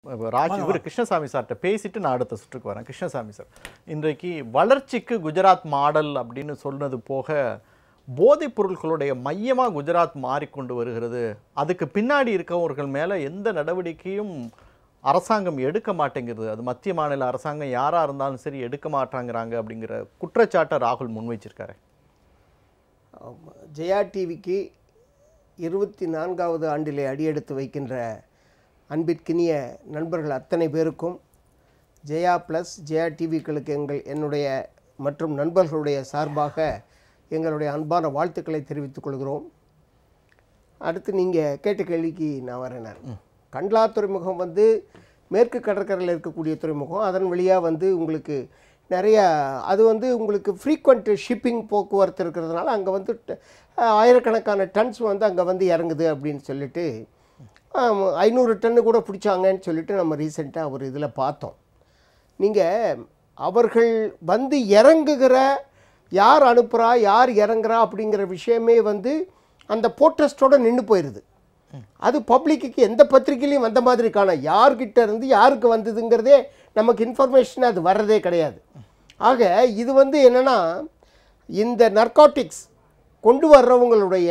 இப்ப ராஜ் இவர் கிருஷ்ணசாமி சார்கிட்ட பேசிட்டு நான் அடுத்த சுற்றுக்கு வரேன் கிருஷ்ணசாமி சார் இன்றைக்கு வளர்ச்சிக்கு குஜராத் மாடல் அப்படின்னு சொன்னது போக போதைப் பொருட்களுடைய மையமா குஜராத் மாறிக்கொண்டு வருகிறது அதுக்கு பின்னாடி இருக்கவர்கள் மேல எந்த நடவடிக்கையும் அரசாங்கம் எடுக்க மாட்டேங்கிறது அது மத்திய மாநில அரசாங்கம் யாரா இருந்தாலும் சரி எடுக்க மாட்டாங்கிறாங்க அப்படிங்கிற குற்றச்சாட்டை ராகுல் முன்வைச்சிருக்காரு ஆமா. ஜெயா டிவிக்கு இருபத்தி நான்காவது ஆண்டிலே அடியெடுத்து வைக்கின்ற அன்பிற்கினிய நண்பர்கள் அத்தனை பேருக்கும் ஜெயா ப்ளஸ் ஜெயா டிவிக்களுக்கு எங்கள் என்னுடைய மற்றும் நண்பர்களுடைய சார்பாக எங்களுடைய அன்பான வாழ்த்துக்களை தெரிவித்துக் கொள்கிறோம் அடுத்து நீங்கள் கேட்ட கேள்விக்கு நான் வரேன் நான் கண்ட்லா துறைமுகம் வந்து மேற்கு கடற்கரையில் இருக்கக்கூடிய துறைமுகம் அதன் வழியாக வந்து உங்களுக்கு நிறைய அது வந்து உங்களுக்கு ஃப்ரீக்வெண்ட் ஷிப்பிங் போக்குவரத்து இருக்கிறதுனால அங்கே வந்து ட- ஆயிரக்கணக்கான டன்ஸ் வந்து அங்கே வந்து இறங்குது அப்படின்னு சொல்லிட்டு ஆம், ஐநூறு டன்னு கூட பிடிச்சாங்கன்னு சொல்லிட்டு நம்ம ரீசெண்டாக ஒரு இதில் பார்த்தோம் நீங்கள் அவர்கள் வந்து இறங்குகிற யார் அனுப்புகிறா யார் இறங்குறா அப்படிங்கிற விஷயமே வந்து அந்த போர்ட்ரஸ்டோட நின்று போயிடுது அது பப்ளிக்கு எந்த பத்திரிக்கையிலையும் வந்த மாதிரி காண யார்கிட்ட இருந்து யாருக்கு வந்ததுங்கிறதே நமக்கு இன்ஃபர்மேஷன் அது வர்றதே கிடையாது ஆக இது வந்து என்னென்னா இந்த நர்காட்டிக்ஸ் கொண்டு வர்றவங்களுடைய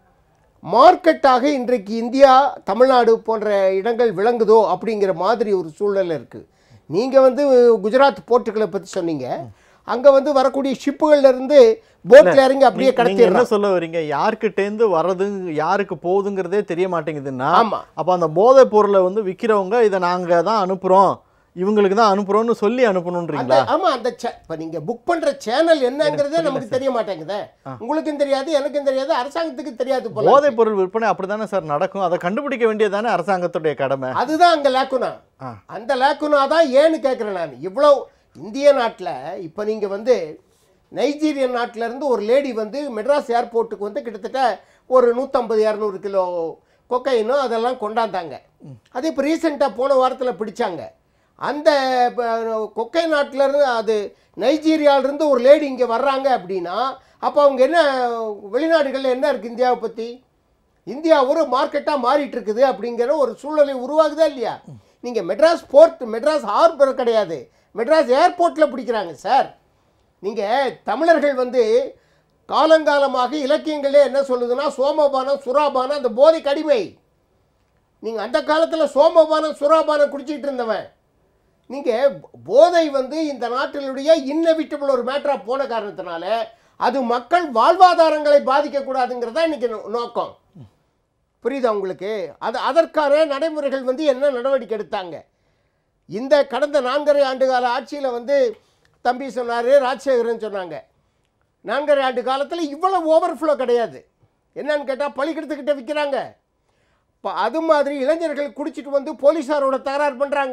மார்க்கெட்டாக இன்றைக்கு இந்தியா தமிழ்நாடு போன்ற இடங்கள் விளங்குதோ அப்படிங்கிற மாதிரி ஒரு சூழ்நிலை இருக்குது நீங்கள் வந்து குஜராத் போர்ட்டுகளை பற்றி சொன்னீங்க அங்கே வந்து வரக்கூடிய ஷிப்புகள்ல இருந்து போட்டில் இறங்கி அப்படியே நீங்க- நீங்க என்ன கடத்திடுறாங்க சொல்ல வரீங்க யார்கிட்டேருந்து வர்றது யாருக்கு போகுதுங்கிறதே தெரிய மாட்டேங்குதுன்னா ஆமா. அப்ப அந்த போதைப் பொருளை வந்து விக்கிறவங்க இதை நாங்க தான் அனுப்புறோம் இவங்களுக்கு தான் அனுப்புறோம்னு சொல்லி அந்த அனுப்பணுன்றீங்களா ஆமா அந்த சே- இப்ப நீங்க புக் பண்ற சேனல் என்னங்கிறதே நமக்கு தெரிய மாட்டேங்குதே உங்களுக்கும் தெரியாது எனக்கும் தெரியாது அரசாங்கத்துக்கு தெரியாது போல போதைப் பொருள் விற்பனை அப்படிதானே சார் நடக்கும் அதை கண்டுபிடிக்க வேண்டியதானே அரசாங்கத்துடைய கடமை அதுதான் அங்க லேக்குனா ஆ. அந்த லேக்குனா தான் ஏன்னு கேட்குறேன் நான் இவ்வளோ இந்திய நாட்டில் இப்போ நீங்கள் வந்து நைஜீரியன் நாட்டுல இருந்து ஒரு லேடி வந்து மெட்ராஸ் ஏர்போர்ட்டுக்கு வந்து கிட்டத்தட்ட ஒரு நூற்றம்பது இரநூறு கிலோ கொக்கைனும் அதெல்லாம் கொண்டாந்தாங்க அது இப்போ ரீசெண்டாக போன வாரத்தில் பிடிச்சாங்க அந்த ப- கொக்கை நாட்டுல இருந்து அது நைஜீரியாவிலேருந்து ஒரு லேடி இங்கே வர்றாங்க அப்படின்னா அப்போ அவங்க என்ன வெளிநாடுகளில் என்ன இருக்குது இந்தியாவை பற்றி இந்தியா ஒரு மார்க்கெட்டாக மாறிட்டு இருக்குது அப்படிங்கிற ஒரு சூழ்நிலை உருவாகுதா இல்லையா நீங்கள் மெட்ராஸ் போர்ட் மெட்ராஸ் ஹார்பர் கிடையாது மெட்ராஸ் ஏர்போர்ட்டில் பிடிக்கிறாங்க சார் நீங்கள் தமிழர்கள் வந்து காலங்காலமாக இலக்கியங்களே என்ன சொல்லுதுன்னா சோமபானம் சுறாபானம் அந்த போதைக்கு அடிமை நீங்கள் அந்த காலத்தில் சோமபானம் சுறாபானம் குடிச்சிட்டு இருந்தவன் நீங்கள் போதை வந்து இந்த நாட்டினுடைய இன்னவிட்டபிள் ஒரு மேட்டராக போன காரணத்தினால அது மக்கள் வாழ்வாதாரங்களை பாதிக்கக்கூடாதுங்கிறதா இன்னைக்கு நோ- நோக்கம் புரியுதா உங்களுக்கு அது அதற்கான நடைமுறைகள் வந்து என்ன நடவடிக்கை எடுத்தாங்க இந்த கடந்த நான்கரை ஆண்டு கால ஆட்சியில் வந்து தம்பி சொன்னார் ராஜசேகரன் சொன்னாங்க நான்கரை ஆண்டு காலத்தில் இவ்வளவு ஓவர்ஃப்ளோ கிடையாது என்னன்னு கேட்டால் பள்ளிக்கூடத்துக்கிட்ட விற்கிறாங்க இப்போ அது மாதிரி இளைஞர்கள் குடிச்சிட்டு வந்து போலீஸாரோட தகராறு பண்ணுறாங்க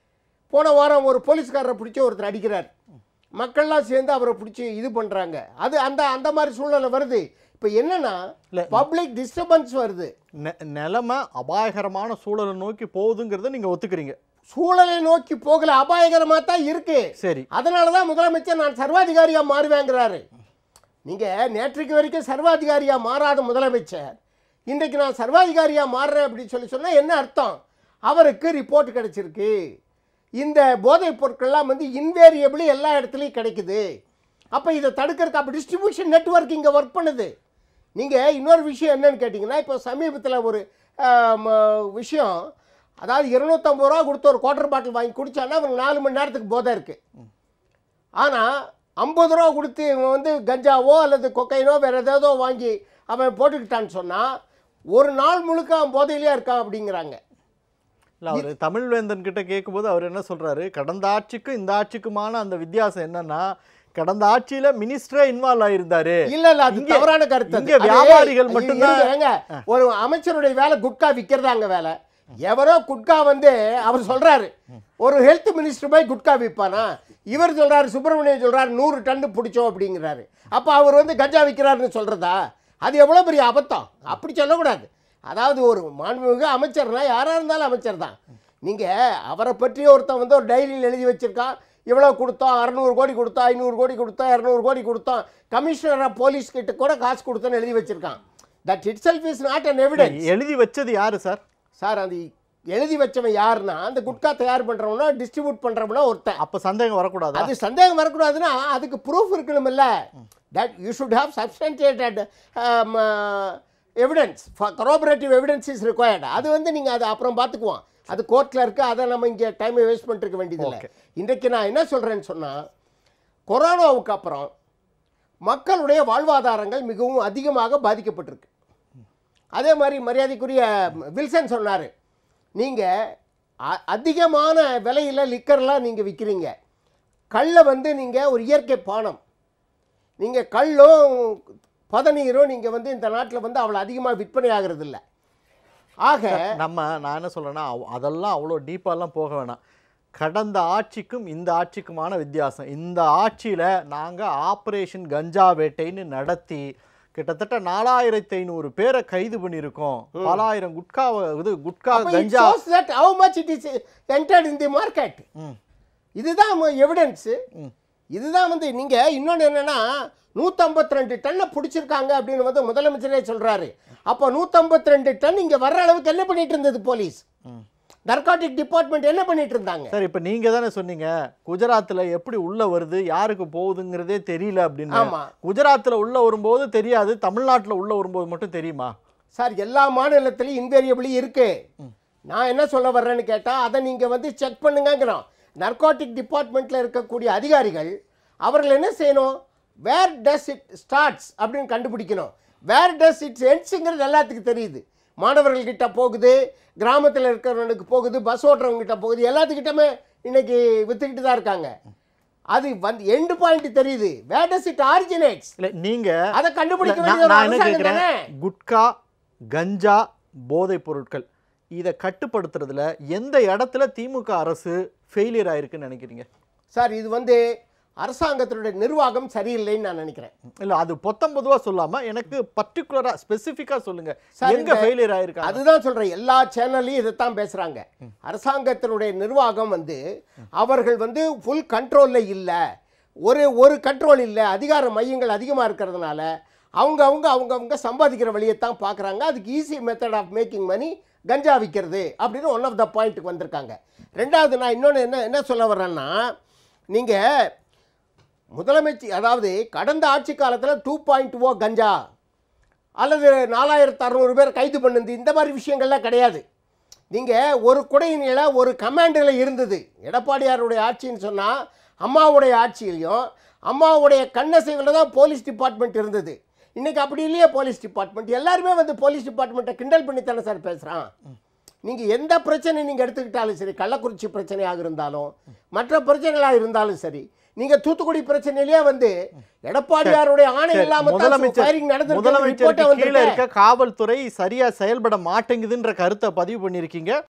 போன வாரம் ஒரு போலீஸ்காரரை பிடிச்சி ஒருத்தர் அடிக்கிறார் மக்கள்லாம் சேர்ந்து அவரை பிடிச்சி இது பண்ணுறாங்க அது அந்த அந்த மாதிரி சூழ்நிலை வருது இப்போ என்னன்னா இல்ல. பப்ளிக் டிஸ்டர்பன்ஸ் வருது நெ- நிலைமை அபாயகரமான சூழலை நோக்கி போகுதுங்கிறத நீங்க ஒத்துக்கிறீங்க சூழலை நோக்கி போகல அபாயகரமாக தான் இருக்கு சரி அதனால தான் முதலமைச்சர் நான் சர்வாதிகாரியாக மாறுவேங்கிறாரு நீங்கள் நேற்றைக்கு வரைக்கும் சர்வாதிகாரியாக மாறாத முதலமைச்சர் இன்றைக்கு நான் சர்வாதிகாரியாக மாறுறேன் அப்படின்னு சொல்லி சொன்னால் என்ன அர்த்தம் அவருக்கு ரிப்போர்ட் கிடைச்சிருக்கு இந்த போதைப் பொருட்கள்லாம் வந்து இன்வேரியபிளி எல்லா இடத்துலையும் கிடைக்குது அப்போ இதை தடுக்கிறதுக்கு அப்போ டிஸ்ட்ரிபியூஷன் நெட்வொர்க் இங்கே ஒர்க் பண்ணுது நீங்கள் இன்னொரு விஷயம் என்னன்னு கேட்டிங்கன்னா இப்போ சமீபத்தில் ஒரு ஆம், விஷயம் அதாவது இருநூத்தம்பது ரூபா கொடுத்து ஒரு குவார்டர் பாட்டில் வாங்கி குடிச்சான்னா அவனுக்கு நாலு மணி நேரத்துக்கு போதை இருக்குது ஆனால் ஐம்பது ரூபா கொடுத்து இவன் வந்து கஞ்சாவோ அல்லது கொக்கைனோ வேறு ஏதேதோ வாங்கி அவன் போட்டுக்கிட்டான்னு சொன்னால் ஒரு நாள் முழுக்க அவன் போதையிலே இருக்கான் அப்படிங்கிறாங்க இல்ல அவர் தமிழ்வேந்தன் கிட்ட கேட்கும்போது அவர் என்ன சொல்றாரு கடந்த ஆட்சிக்கும் இந்த ஆட்சிக்குமான அந்த வித்தியாசம் என்னன்னா கடந்த ஆட்சியில மினிஸ்டரே இன்வால்வ் ஆயிருந்தாரு இல்ல இல்ல அது இங்க- தவறான கருத்து அது. இங்க அது வியாபாரிகள் ஏ- மட்டும்தான் இருங்க, ஏங்க, ஒரு அமைச்சருடைய வேலை குட்கா விற்கிறதாங்க வேலை எவரோ குட்கா வந்து அவர் சொல்றாரு ஒரு ஹெல்த் மினிஸ்டர் போய் குட்கா விற்பானா இவர் சொல்றாரு சுப்பிரமணியன் சொல்றாரு நூறு டன்னு பிடிச்சோம் அப்படிங்கிறாரு அப்ப அவர் வந்து கஞ்சா விற்கிறாருன்னு சொல்றதா அது எவ்வளவு பெரிய அபத்தம் அப்படி சொல்லக்கூடாது அதாவது ஒரு மாண்புமிகு அமைச்சர்னா யாரா இருந்தாலும் அமைச்சர் தான் நீங்க அவரை பற்றி ஒருத்தன் வந்து ஒரு டைரியில் எழுதி வச்சிருக்கான் இவ்வளோ கொடுத்தோம் அறநூறு கோடி கொடுத்தோம் ஐநூறு கோடி கொடுத்தோம் இரநூறு கோடி கொடுத்தோம் கமிஷனர் ஆஃப் போலீஸ் கிட்ட கூட காசு கொடுத்தோன்னு எழுதி வச்சிருக்கான் that itself is not an evidence எழுதி வச்சது யாரு சார் சார் அது எழுதி வச்சவன் யாருன்னா அந்த குட்கா தயார் பண்றவனா டிஸ்ட்ரிபியூட் பண்றவனா ஒருத்தன் அப்ப சந்தேகம் வரக்கூடாதா அது சந்தேகம் வரக்கூடாதுன்னா அதுக்கு ப்ரூஃப் இருக்கணுமில்ல that you should have substantiated evidence corroborative evidence is required அது வந்து நீங்கள் அதை அப்புறம் பார்த்துக்குவோம் அது கோர்ட்டில் இருக்குது அதை நம்ம இங்கே டைமை வேஸ்ட் பண்ணிருக்க வேண்டியதில்லை Okay. இன்றைக்கு நான் என்ன சொல்கிறேன்னு சொன்னால் கொரோனாவுக்கு அப்புறம் மக்களுடைய வாழ்வாதாரங்கள் மிகவும் அதிகமாக பாதிக்கப்பட்டிருக்கு அதே மாதிரி மரியாதைக்குரிய வில்சன் சொன்னார் நீங்கள் அதிகமான விலையில் லிக்கர்லாம் நீங்கள் விற்கிறீங்க கல்லை வந்து நீங்கள் ஒரு இயற்கை பானம் நீங்கள் கல்லும் பதநீரும் நீங்கள் வந்து இந்த நாட்டில் வந்து அவ்வளோ அதிகமாக விற்பனை ஆகிறது இல்ல ஆக நம்ம நான் என்ன சொல்றேன்னா அவ்- அதெல்லாம் அவ்வளோ டீப்பாலாம் போக வேணாம் கடந்த ஆட்சிக்கும் இந்த ஆட்சிக்குமான வித்தியாசம் இந்த ஆட்சியில நாங்க ஆபரேஷன் கஞ்சா வேட்டைன்னு நடத்தி கிட்டத்தட்ட நாலாயிரத்தி ஐநூறு பேரை கைது பண்ணியிருக்கோம் பலாயிரம் குட்கா இது குட்கா அப்ப it ganja shows that how much it is entered in the market ம். இதுதான் எவிடன்ஸு இதுதான் வந்து நீங்கள் இன்னொன்று என்னென்னா நூற்றம்பத்தி ரெண்டு டன்னை பிடிச்சிருக்காங்க அப்படின்னு வந்து முதலமைச்சரே சொல்கிறாரு அப்போ நூற்றம்பத்தி ரெண்டு டன் இங்கே வர்ற அளவுக்கு என்ன பண்ணிட்டு இருந்தது போலீஸ் நர்காட்டிக் டிபார்ட்மெண்ட் என்ன பண்ணிட்டு இருந்தாங்க சார் இப்போ நீங்க தானே சொன்னீங்க குஜராத்ல எப்படி உள்ள வருது யாருக்கு போகுதுங்கிறதே தெரியல அப்படின்னு ஆமா. குஜராத்ல உள்ள வரும்போது தெரியாது தமிழ்நாட்டுல உள்ள வரும்போது மட்டும் தெரியுமா சார் எல்லா மாநிலத்திலையும் இன்வேரியபிளி இருக்கு நான் என்ன சொல்ல வர்றேன்னு கேட்டால் அதை நீங்கள் வந்து செக் பண்ணுங்கங்கிறோம் நர்காட்டிக் டிபார்ட்மெண்ட்டில் இருக்கக்கூடிய அதிகாரிகள் அவர்கள் என்ன செய்யணும் வேர் டஸ் இட் ஸ்டார்ட்ஸ் அப்படின்னு கண்டுபிடிக்கணும் வேர் டஸ் இட்ஸ் எண்ட்ஸுங்கிறது எல்லாத்துக்கும் தெரியுது மாணவர்கள்கிட்ட போகுது கிராமத்தில் இருக்கிறவனுக்கு போகுது பஸ் ஓட்டுறவங்ககிட்ட போகுது எல்லாத்துக்கிட்டமே இன்னைக்கு வித்துக்கிட்டு தான் இருக்காங்க அது வந்து எண்டு பாயிண்ட் தெரியுது வேர் டஸ் இட் ஆரிஜினேட்ஸ் இல்ல நீங்க அதை கண்டுபிடிக்க இல்ல, வேண்டியது நான் ஒரு நான் என்ன அரசாங்கம் கேட்குறேன் தானே குட்கா கஞ்சா போதைப் பொருட்கள் இதை கட்டுப்படுத்துறதுல எந்த இடத்துல திமுக அரசு ஃபெயிலியர் ஆயிருக்குன்னு நினைக்கிறீங்க சார் இது வந்து அரசாங்கத்தினுடைய நிர்வாகம் சரியில்லைன்னு நான் நினைக்கிறேன் இல்ல அது பொத்தம்பதுவா சொல்லாம எனக்கு பர்டிகுலரா ஸ்பெசிஃபிக்கா சொல்லுங்க சார், எங்க இந்த- ஃபெயிலியர் ஆயிருக்காங்க அதுதான் சொல்றேன் எல்லா சேனல்லையும் இதைத்தான் பேசுறாங்க அரசாங்கத்தினுடைய நிர்வாகம் வந்து அவர்கள் வந்து ஃபுல் கண்ட்ரோல்ல இல்லை ஒரு ஒரு கண்ட்ரோல் இல்லை அதிகார மையங்கள் அதிகமாக இருக்கிறதுனால அவங்க அவங்க அவங்க அவங்க சம்பாதிக்கிற வழியைத்தான் பார்க்குறாங்க அதுக்கு easy method of making money கஞ்சா விற்கிறது அப்படின்னு ஒன் ஆஃப் த பாயிண்ட்டுக்கு வந்திருக்காங்க ரெண்டாவது நான் இன்னொன்று என்ன என்ன சொல்ல வர்றேன்னா நீங்கள் முதலமைச்சர் அதாவது கடந்த ஆட்சி காலத்தில் டூ பாயிண்ட் ஓ கஞ்சா அல்லது நாலாயிரத்து அறநூறு பேர் கைது பண்ணுது இந்த மாதிரி விஷயங்கள்லாம் கிடையாது நீங்கள் ஒரு குடையினில ஒரு கமாண்டில் இருந்தது எடப்பாடியாருடைய ஆட்சின்னு சொன்னால் அம்மாவுடைய ஆட்சியிலையும் அம்மாவுடைய கண்ணசைவில் தான் போலீஸ் டிபார்ட்மெண்ட் இருந்தது இன்றைக்கி அப்படி இல்லையே போலீஸ் டிபார்ட்மெண்ட் எல்லாருமே வந்து போலீஸ் டிபார்ட்மெண்ட்டை கிண்டல் பண்ணி தானே சார் பேசுகிறான் நீங்கள் எந்த பிரச்சனை நீங்கள் எடுத்துக்கிட்டாலும் சரி கள்ளக்குறிச்சி பிரச்சனையாக இருந்தாலும் மற்ற பிரச்சனைகளாக இருந்தாலும் சரி நீங்கள் தூத்துக்குடி பிரச்சனையிலேயே வந்து எடப்பாடியாருடைய ஆணை சரி, இல்லாமல் முதலமைச்சர் ஃபயரிங் நடந்திருக்கு முதலமைச்சருக்கு கீழே வந்திருக்கு இருக்க காவல்துறை சரியா செயல்பட மாட்டேங்குதுன்ற கருத்தை பதிவு பண்ணியிருக்கீங்க